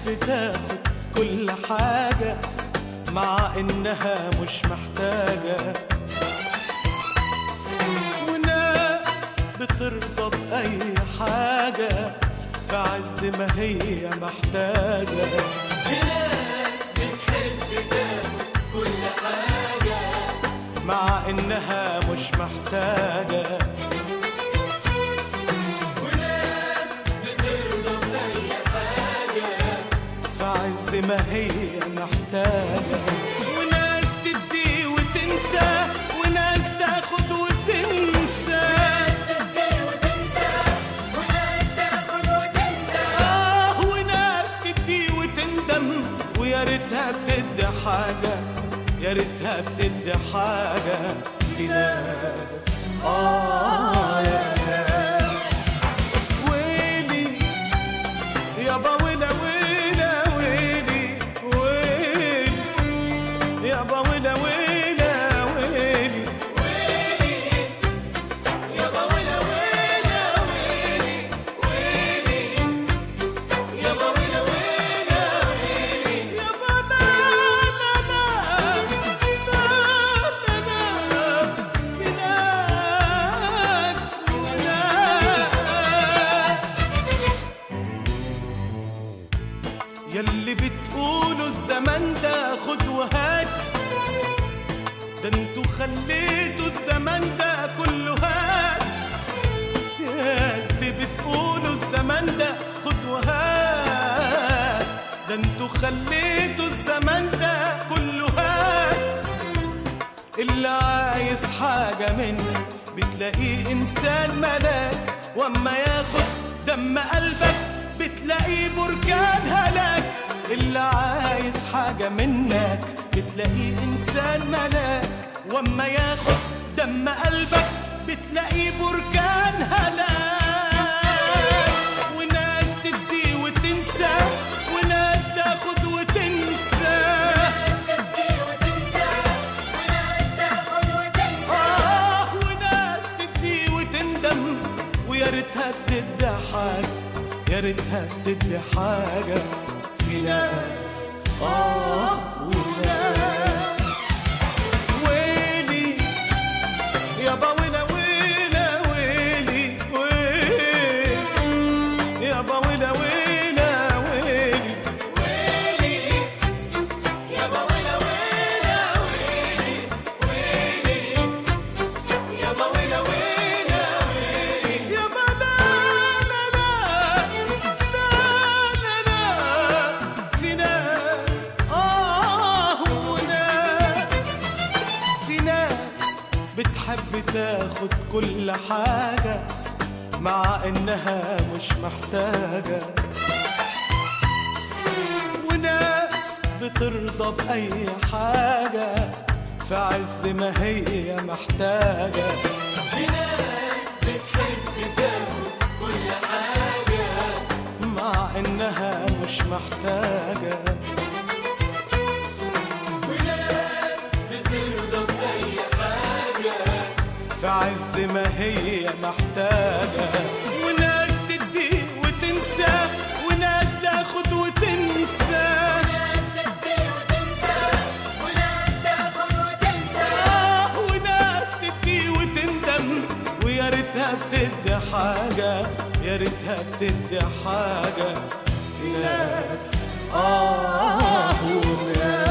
بتحب تاخد كل حاجة مع إنها مش محتاجة وناس بترضى بأي حاجة في عز ما هي محتاجة مع إنها مش محتاجة في عز ما هي محتاجة وناس تدي وتنسى وناس تاخد وتنسى آه وناس تدي وتندم ويا ريتها بتدي حاجة يا ريتها بتدي حاجة في ناس آه يا ناس ويلي يابا ويلا ويلا ويلي ويلي يابا ويلا ويلا ويلي يابا ويلا ويلا ويلي ويلي يابا ويلا ويلا ويلي يابا لا لا لا لا لا لا في ناس وناس يلي بتقولوا الزمن ده خد وهات ده انتوا خليتوا الزمن ده كله هات يلي بتقولوا الزمن ده خد وهات ده انتوا خليتوا الزمن ده كله هات اللي عايز حاجة منك بتلاقيه إنسان ملاك وأما ياخد دم قلبك بتلاقيه بركان هلاك اللي عايز حاجة منك بتلاقيه إنسان ملاك وأما ياخد دم قلبك بتلاقيه بركان هلاك وناس تدي وتنسى وناس تاخد وتنسى آه وناس تدي وتندم ويا ريتها بتدي حاجة يا ريتها بتدي حاجة في ناس آه وناس ويلي يابا ويلا ويلا ويلي ويلي يابا ويلا ويلا ويلي ويلي يابا ويلا ويلا ويلي ويلي يابا ويلا ويلا ويلي يابا لا لا لا لا لا لا في ناس آه وناس في ناس بتحب تاخد كل حاجة مع إنها مش محتاجة وناس بترضى بأي حاجة في عز ما هي محتاجة مع إنها مش محتاجة في عز ما هي محتاجة وناس تدي وتنسى وناس تاخد وتنسى آه وناس تدي وتندم ويا ريتها بتدي حاجة يا ريتها بتدي حاجة في ناس آه وناس